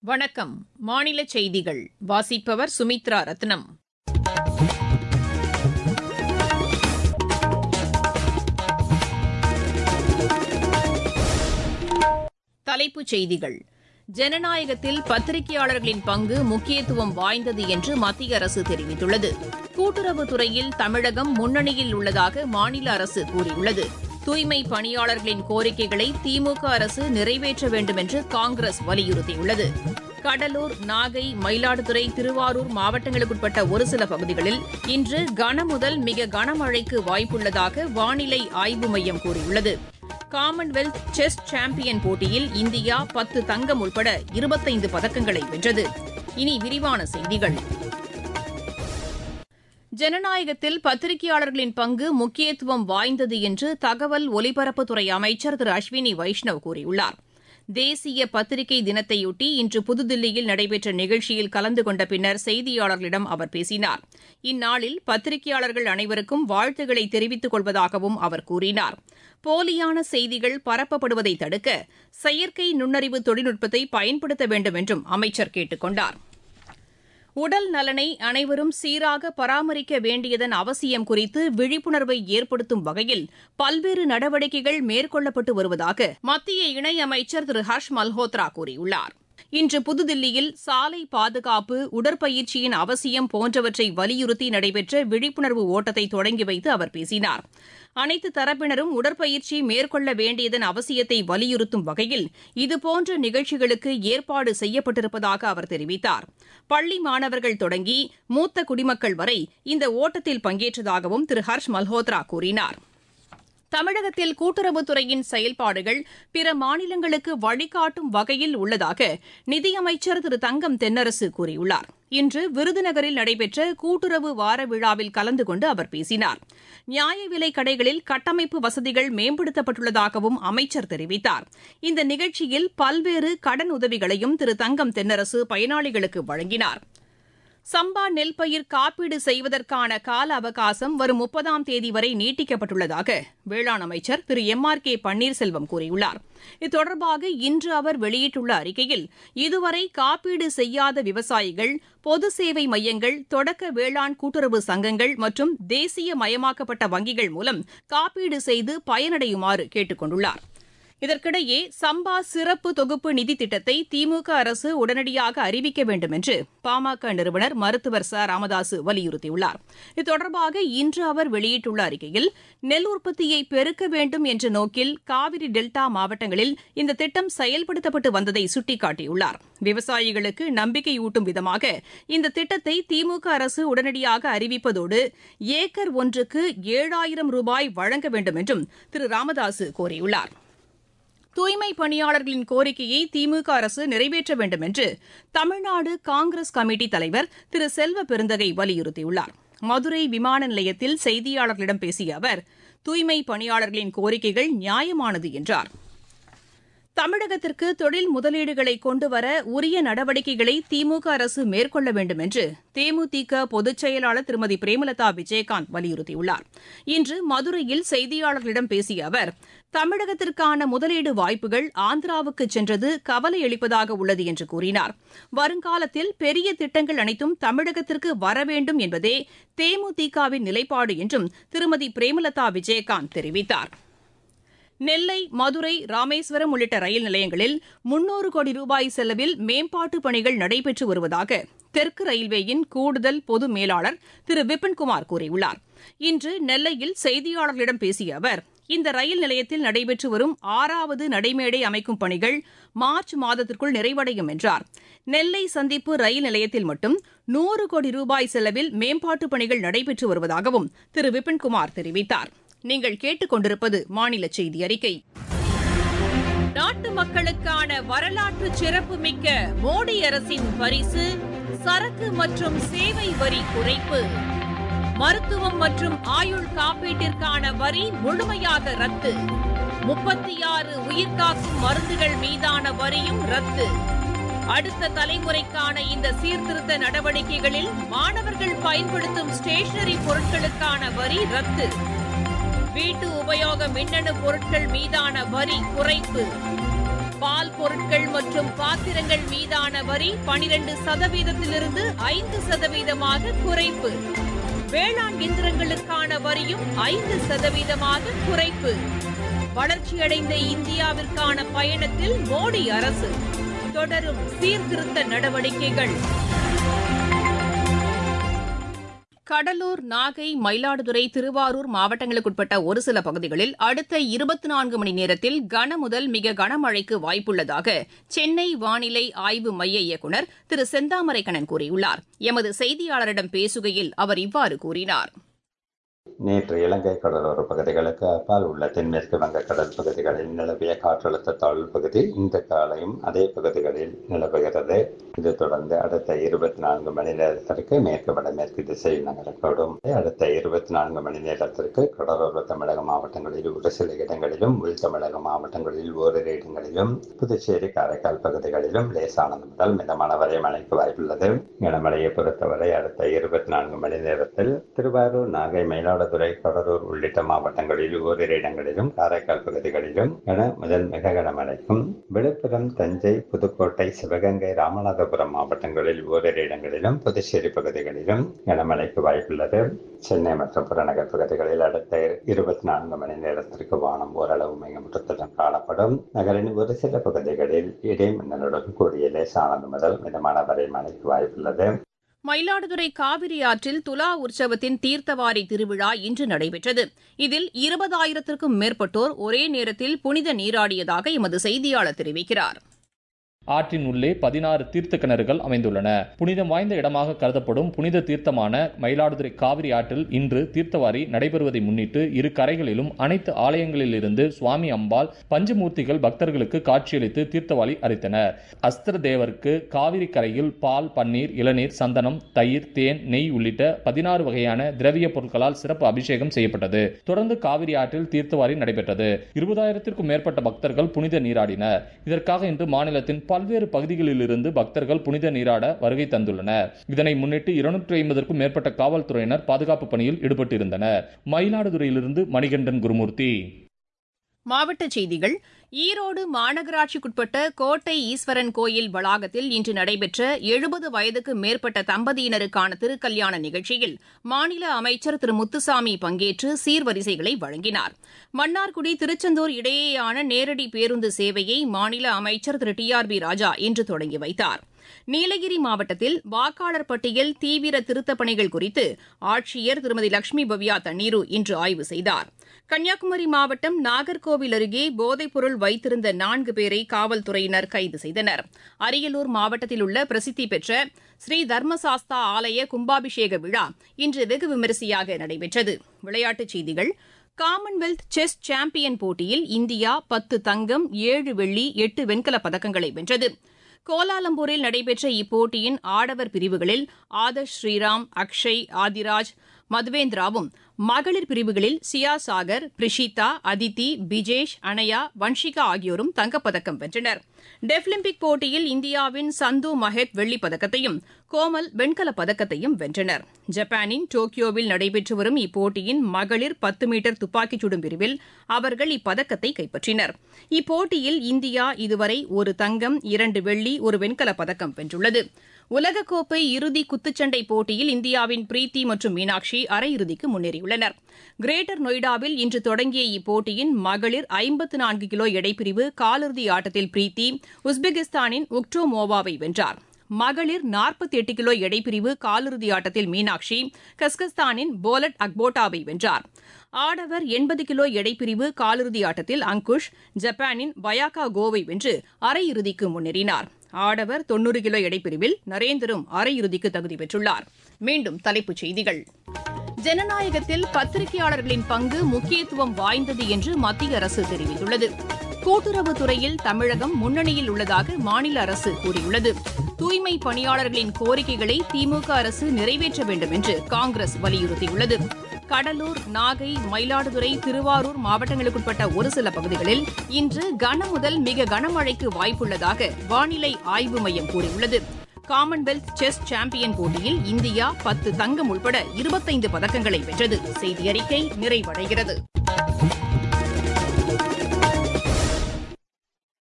வணக்கம் மாநில செய்திகள் வாசிப்பவர் சுமித்ரா ரத்னம் தலைப்புச் செய்திகள் ஜனநாயகத்தில் பத்திரிகையாளர்களின் பங்கு முக்கியத்துவம் வாய்ந்தது என்று மத்திய அரசு தெரிவித்துள்ளது கூட்டுறவுத்துறையில் தமிழகம் முன்னணியில் உள்ளதாக மாநில அரசு கூறியுள்ளது தூய்மை பணியாளர்களின் கோரிக்கைகளை திமுக அரசு நிறைவேற்ற வேண்டும் என்று காங்கிரஸ் வலியுறுத்தியுள்ளது கடலூர் நாகை மயிலாடுதுறை திருவாரூர் மாவட்டங்களுக்குட்பட்ட ஒரு சில பகுதிகளில் இன்று கனமுதல் மிக கனமழைக்கு வாய்ப்புள்ளதாக வானிலை ஆய்வு மையம் கூறியுள்ளது காமன்வெல்த் செஸ் சாம்பியன் போட்டியில் இந்தியா பத்து தங்கம் உட்பட இருபத்தைந்து பதக்கங்களை வென்றது இனி விரிவான செய்திகள் ஜனநாயகத்தில் பத்திரிகையாளர்களின் பங்கு முக்கியத்துவம் வாய்ந்தது என்று தகவல் ஒலிபரப்புத்துறை அமைச்சர் திரு அஸ்வினி வைஷ்ணவ் கூறியுள்ளார் தேசிய பத்திரிகை தினத்தையொட்டி இன்று புதுதில்லியில் நடைபெற்ற நிகழ்ச்சியில் கலந்து கொண்ட பின்னர் செய்தியாளர்களிடம் அவர் பேசினார் இந்நாளில் பத்திரிகையாளர்கள் அனைவருக்கும் வாழ்த்துக்களை தெரிவித்துக் கொள்வதாகவும் அவர் கூறினார் போலியான செய்திகள் பரப்பப்படுவதை தடுக்க செயற்கை நுண்ணறிவு தொழில்நுட்பத்தை பயன்படுத்த வேண்டும் என்றும் அமைச்சர் கேட்டுக் கொண்டார் உடல் நலனை அனைவரும் சீராக பராமரிக்க வேண்டியதன் அவசியம் குறித்து விழிப்புணர்வை ஏற்படுத்தும் வகையில் பல்வேறு நடவடிக்கைகள் மேற்கொள்ளப்பட்டு வருவதாக மத்திய இணையமைச்சர் திரு ஹர்ஷ் மல்ஹோத்ரா கூறியுள்ளார் இன்று புதுதில்லியில் சாலை பாதுகாப்பு உடற்பயிற்சியின் அவசியம் போன்றவற்றை வலியுறுத்தி நடைபெற்ற விழிப்புணர்வு ஓட்டத்தை தொடங்கி வைத்து அவர் பேசினார் அனைத்து தரப்பினரும் உடற்பயிற்சி மேற்கொள்ள வேண்டியதன் அவசியத்தை வலியுறுத்தும் வகையில் இதுபோன்ற நிகழ்ச்சிகளுக்கு ஏற்பாடு செய்யப்பட்டிருப்பதாக அவர் தெரிவித்தார் பள்ளி மாணவர்கள் தொடங்கி மூத்த குடிமக்கள் வரை இந்த ஓட்டத்தில் பங்கேற்றதாகவும் திரு ஹர்ஷ் மல்ஹோத்ரா கூறினார் தமிழகத்தில் கூட்டுறவுத்துறையின் செயல்பாடுகள் பிற மாநிலங்களுக்கு வழிகாட்டும் வகையில் உள்ளதாக நிதியமைச்சர் திரு தங்கம் தென்னரசு கூறியுள்ளார் இன்று விருதுநகரில் நடைபெற்ற கூட்டுறவு வார விழாவில் கலந்து கொண்டு அவர் பேசினார் நியாய விலைக் கடைகளில் கட்டமைப்பு வசதிகள் மேம்படுத்தப்பட்டுள்ளதாகவும் அமைச்சர் தெரிவித்தார் இந்த நிகழ்ச்சியில் பல்வேறு கடன் உதவிகளையும் திரு தங்கம் தென்னரசு பயனாளிகளுக்கு வழங்கினார் சம்பா நெல் பயிர் காப்பீடு செய்வதற்கான கால அவகாசம் வரும் முப்பதாம் தேதி வரை நீட்டிக்கப்பட்டுள்ளதாக வேளாண் அமைச்சர் Thiru M R K Panneerselvam கூறியுள்ளார் இது தொடர்பாக இன்று அவர் வெளியிட்டுள்ள அறிக்கையில் இதுவரை காப்பீடு செய்யாத விவசாயிகள் பொது சேவை மையங்கள் தொடக்க வேளாண் கூட்டுறவு சங்கங்கள் மற்றும் தேசிய மயமாக்கப்பட்ட வங்கிகள் மூலம் காப்பீடு செய்து பயனடையுமாறு கேட்டுக் கொண்டுள்ளார் இதற்கிடையே சம்பா சிறப்பு தொகுப்பு நிதி திட்டத்தை திமுக அரசு உடனடியாக அறிவிக்க வேண்டும் என்று பாமக நிறுவனர் மருத்துவர் ச ராமதாசு வலியுறுத்தியுள்ளார் இது தொடர்பாக இன்று அவர் வெளியிட்டுள்ள அறிக்கையில் நெல் உற்பத்தியை பெருக்க வேண்டும் என்ற நோக்கில் காவிரி டெல்டா மாவட்டங்களில் இந்த திட்டம் செயல்படுத்தப்பட்டு வந்ததை சுட்டிக்காட்டியுள்ளார் விவசாயிகளுக்கு நம்பிக்கையூட்டும் விதமாக இந்த திட்டத்தை திமுக அரசு உடனடியாக அறிவிப்பதோடு ஏக்கர் ஒன்றுக்கு ஏழாயிரம் ரூபாய் வழங்க வேண்டும் என்றும் திரு ராமதாசு கோரியுள்ளார் தூய்மை பணியாளர்களின் கோரிக்கையை திமுக அரசு நிறைவேற்ற வேண்டும் என்று தமிழ்நாடு காங்கிரஸ் கமிட்டி தலைவர் திரு செல்வ பெருந்தகை வலியுறுத்தியுள்ளார் மதுரை விமான நிலையத்தில் செய்தியாளர்களிடம் பேசிய அவர் தூய்மை பணியாளர்களின் கோரிக்கைகள் நியாயமானது என்றார் தமிழகத்திற்கு தொழில் முதலீடுகளை கொண்டுவர உரிய நடவடிக்கைகளை திமுக அரசு மேற்கொள்ள வேண்டும் என்று தேமுதிக பொதுச் செயலாளர் திருமதி பிரேமலதா விஜயகாந்த் வலியுறுத்தியுள்ளார் இன்று மதுரையில் செய்தியாளர்களிடம் பேசிய அவர் தமிழகத்திற்கான முதலீடு வாய்ப்புகள் ஆந்திராவுக்கு சென்றது கவலையளிப்பதாக உள்ளது என்று கூறினார் வருங்காலத்தில் பெரிய திட்டங்கள் அனைத்தும் தமிழகத்திற்கு வர வேண்டும் என்பதே தேமுதிகவின் நிலைப்பாடு என்றும் திருமதி பிரேமலதா விஜயகாந்த் தெரிவித்தாா் நெல்லை மதுரை ராமேஸ்வரம் உள்ளிட்ட ரயில் நிலையங்களில் முன்னூறு கோடி ரூபாய் செலவில் மேம்பாட்டு பணிகள் நடைபெற்று வருவதாக தெற்கு ரயில்வேயின் கூடுதல் பொது மேலாளர் திரு விபின்குமார் கூறியுள்ளார் இன்று நெல்லையில் செய்தியாளர்களிடம் பேசிய அவர் இந்த ரயில் நிலையத்தில் நடைபெற்று வரும் ஆறாவது நடைமேடை அமைக்கும் பணிகள் மார்ச் மாதத்திற்குள் நிறைவடையும் என்றார் நெல்லை சந்திப்பு ரயில் நிலையத்தில் மட்டும் நூறு கோடி ரூபாய் செலவில் மேம்பாட்டு பணிகள் நடைபெற்று வருவதாகவும் திரு விபின்குமார் தெரிவித்தார் நீங்கள் கேட்டுக்கொண்டிருப்பது மாநில செய்தி அறிக்கை நாட்டு மக்களுக்கான வரலாற்று சிறப்புமிக்க மோடி அரசின் பரிசு சரக்கு மற்றும் சேவை வரி குறைப்பு மருத்துவம் மற்றும் ஆயுள் காப்பீட்டிற்கான வரி முழுமையாக ரத்து முப்பத்தி ஆறு உயிர்காக்கும் மருந்துகள் மீதான வரியும் ரத்து அடுத்த தலைமுறைக்கான இந்த சீர்திருத்த நடவடிக்கைகளில் மாணவர்கள் பயன்படுத்தும் ஸ்டேஷனரி பொருட்களுக்கான வரி ரத்து வீட்டு உபயோக மின்னணு பொருட்கள் மீதான வரி குறைப்பு பால் பொருட்கள் மற்றும் பாத்திரங்கள் மீதான வரி பனிரெண்டு சதவீதத்திலிருந்து ஐந்து சதவீதமாக குறைப்பு வேளாண் இயந்திரங்களுக்கான வரியும் ஐந்து சதவீதமாக குறைப்பு வளர்ச்சியடைந்த இந்தியாவிற்கான பயணத்தில் மோடி அரசு தொடரும் சீர்திருத்த நடவடிக்கைகள் கடலூர் நாகை மயிலாடுதுறை திருவாரூர் மாவட்டங்களுக்குட்பட்ட ஒரு சில பகுதிகளில் அடுத்த இருபத்தி நான்கு மணி நேரத்தில் கனமுதல் மிக கனமழைக்கு வாய்ப்புள்ளதாக சென்னை வானிலை ஆய்வு மைய இயக்குநர் திரு செந்தாமரைக்கண்ணன் கூறியுள்ளார் எமது செய்தியாளரிடம் பேசுகையில் அவர் இவ்வாறு கூறினார் நேற்று இலங்கை கடலோர பகுதிகளுக்கு அப்பால் உள்ள தென்மேற்கு வங்க கடல் பகுதிகளில் நிலவிய காற்றழுத்த தாழ்வு பகுதி இந்த காலையும் அதே பகுதிகளில் நிலவுகிறது இது தொடர்ந்து அடுத்த இருபத்தி நான்கு மணி நேரத்திற்கு மேற்கு வடமேற்கு திசையில் நகரக்கூடும் அடுத்த இருபத்தி நான்கு மணி நேரத்திற்கு கடலோர தமிழக மாவட்டங்களில் ஒரு சில இடங்களிலும் உள் தமிழக மாவட்டங்களில் ஓரிரு இடங்களிலும் புதுச்சேரி காரைக்கால் பகுதிகளிலும் லேசானது முதல் மிதமான வரை மழைக்கு வாய்ப்புள்ளது கனமழையை பொறுத்தவரை அடுத்த இருபத்தி நான்கு மணி நேரத்தில் திருவாரூர் நாகை மயிலாடுதுறை மயிலாடுதுறை கடலூர் உள்ளிட்ட மாவட்டங்களில் ஓரிரு இடங்களிலும் காரைக்கால் பகுதிகளிலும் கன முதல் மிக கனமழைக்கும் விழுப்புரம் தஞ்சை புதுக்கோட்டை சிவகங்கை ராமநாதபுரம் மாவட்டங்களில் ஓரிரு இடங்களிலும் புதுச்சேரி பகுதிகளிலும் கனமழைக்கு வாய்ப்புள்ளது சென்னை மற்றும் புறநகர் பகுதிகளில் அடுத்த இருபத்தி நான்கு மணி நேரத்திற்கு வானம் ஓரளவு மேகமூட்டத்துடன் காணப்படும் நகரின் ஒரு சில பகுதிகளில் இடைமின்னலுடன் கூடிய லேசானது முதல் மிதமான வரை மழைக்கு வாய்ப்புள்ளது மயிலாடுதுறை காவிரி ஆற்றில் துலா உற்சவத்தின் தீர்த்தவாரி திருவிழா இன்று நடைபெற்றது இதில் இருபதாயிரத்திற்கும் மேற்பட்டோர் ஒரே நேரத்தில் புனித நீராடியதாக எமது செய்தியாளர் தெரிவிக்கிறார் ஆற்றின் உள்ளே பதினாறு தீர்த்த கிணறுகள் அமைந்துள்ளன புனிதம் வாய்ந்த இடமாக கருதப்படும் புனித தீர்த்தமான மயிலாடுதுறை காவிரி ஆற்றில் இன்று தீர்த்தவாரி நடைபெறுவதை முன்னிட்டு இரு கரைகளிலும் அனைத்து ஆலயங்களிலிருந்து சுவாமி அம்பாள் பஞ்சமூர்த்திகள் பக்தர்களுக்கு காட்சியளித்து தீர்த்தவாளி அளித்தனர் அஸ்திர தேவருக்கு காவிரி கரையில் பால் பன்னீர் இளநீர் சந்தனம் தயிர் தேன் நெய் உள்ளிட்ட பதினாறு வகையான திரவிய பொருட்களால் சிறப்பு அபிஷேகம் செய்யப்பட்டது தொடர்ந்து காவிரி ஆற்றில் தீர்த்தவாரி நடைபெற்றது இருபதாயிரத்திற்கும் மேற்பட்ட பக்தர்கள் புனித நீராடினர் இதற்காக இன்று மாநிலத்தின் பல்வேறு பகுதிகளிலிருந்து பக்தர்கள் புனித நீராட வருகை தந்துள்ளனர் இதனை முன்னிட்டு இருநூற்றி ஐம்பதற்கும் மேற்பட்ட காவல்துறையினர் பாதுகாப்பு பணியில் ஈடுபட்டிருந்தனர் மயிலாடுதுறையிலிருந்து மணிகண்டன் குருமூர்த்தி மாவட்டச் செய்திகள் ஈரோடு மாநகராட்சிக்குட்பட்ட கோட்டை ஈஸ்வரன் கோயில் வளாகத்தில் இன்று நடைபெற்ற எழுபது வயதுக்கு மேற்பட்ட தம்பதியினருக்கான திருக்கல்யாண நிகழ்ச்சியில் மாநில அமைச்சர் திரு முத்துசாமி பங்கேற்று சீர்வரிசைகளை வழங்கினார் மன்னார்குடி திருச்செந்தூர் இடையேயான நேரடி பேருந்து சேவையை மாநில அமைச்சர் Thiru T R B Raja இன்று தொடங்கி வைத்தார் நீலகிரி மாவட்டத்தில் வாக்காளர் பட்டியல் தீவிர திருத்தப் பணிகள் குறித்து ஆட்சியர் திருமதி லட்சுமி பவ்யா தண்ணீரு இன்று ஆய்வு செய்தார் கன்னியாகுமரி மாவட்டம் நாகர்கோவில் அருகே போதைப்பொருள் வைத்திருந்த நான்கு பேரை காவல்துறையினர் கைது செய்தனர் அரியலூர் மாவட்டத்தில் உள்ள பிரசித்தி பெற்ற ஸ்ரீ தர்மசாஸ்தா ஆலய கும்பாபிஷேக விழா இன்று வெகு விமரிசையாக நடைபெற்றது விளையாட்டுச் செய்திகள் காமன்வெல்த் செஸ் சாம்பியன் போட்டியில் இந்தியா பத்து தங்கம் ஏழு வெள்ளி எட்டு வெண்கலப் பதக்கங்களை வென்றது கோலாலம்பூரில் நடைபெற்ற இப்போட்டியின் ஆடவர் பிரிவுகளில் ஆதர்ஷ் ஸ்ரீராம் அக்ஷய் ஆதிராஜ் மதுவேந்திராவும் மகளிர் பிரிவுகளில் சியா சாகர் பிரிஷிதா அதித்தி பிஜேஷ் அனயா வன்ஷிகா ஆகியோரும் தங்கப்பதக்கம் வென்றனர் டெஃபிலிம்பிக் போட்டியில் இந்தியாவின் சந்து மஹெத் வெள்ளிப் பதக்கத்தையும் கோமல் வெண்கலப் பதக்கத்தையும் வென்றனர் ஜப்பானின் டோக்கியோவில் நடைபெற்று வரும் இப்போட்டியின் மகளிர் பத்து மீட்டர் துப்பாக்கிச் சுடும் பிரிவில் அவர்கள் இப்பதக்கத்தை கைப்பற்றினர் இப்போட்டியில் இந்தியா இதுவரை ஒரு தங்கம் இரண்டு வெள்ளி ஒரு வெண்கலப் பதக்கம் வென்றுள்ளது உலகக்கோப்பை இறுதி குத்துச்சண்டை போட்டியில் இந்தியாவின் பிரீத்தி மற்றும் மீனாட்சி அரையிறுதிக்கு முன்னேறியுள்ளனர் கிரேட்டர் நொய்டாவில் இன்று தொடங்கிய இப்போட்டியின் மகளிர் ஐம்பத்து நான்கு கிலோ எடைப்பிரிவு காலிறுதி ஆட்டத்தில் பிரீத்தி உஸ்பெகிஸ்தானின் உக்டோமோவாவை வென்றார் மகளிர் நாற்பத்தி எட்டு கிலோ எடைப்பிரிவு காலிறுதி ஆட்டத்தில் மீனாட்சி கஸ்கஸ்தானின் போலட் அக்போட்டாவை வென்றார் ஆடவர் எண்பது கிலோ எடைப்பிரிவு காலிறுதி ஆட்டத்தில் அங்குஷ் ஜப்பானின் பயாக்கா கோவை வென்று அரையிறுதிக்கு முன்னேறினார் ஆடவர் தொன்னூறு கிலோ எடைப்பிரிவில் நரேந்தரும் அரையிறுதிக்கு தகுதி பெற்றுள்ளார் மீண்டும் தலைப்புச் செய்திகள் ஜனநாயகத்தில் பத்திரிகையாளர்களின் பங்கு முக்கியத்துவம் வாய்ந்தது என்று மத்திய அரசு தெரிவித்துள்ளது கூட்டுறவுத்துறையில் தமிழகம் முன்னணியில் உள்ளதாக மாநில அரசு கூறியுள்ளது தூய்மை பணியாளர்களின் கோரிக்கைகளை திமுக அரசு நிறைவேற்ற வேண்டும் என்று காங்கிரஸ் வலியுறுத்தியுள்ளது கடலூர் நாகை மயிலாடுதுறை திருவாரூர் மாவட்டங்களுக்குட்பட்ட ஒரு சில பகுதிகளில் இன்று கனமுதல் மிக கனமழைக்கு வாய்ப்புள்ளதாக வானிலை ஆய்வு மையம் கூறியுள்ளது காமன்வெல்த் செஸ் சாம்பியன் போட்டியில் இந்தியா பத்து தங்கம் உள்பட இருபத்தைந்து பதக்கங்களை வென்றது செய்தி அறிக்கை நிறைவடைகிறது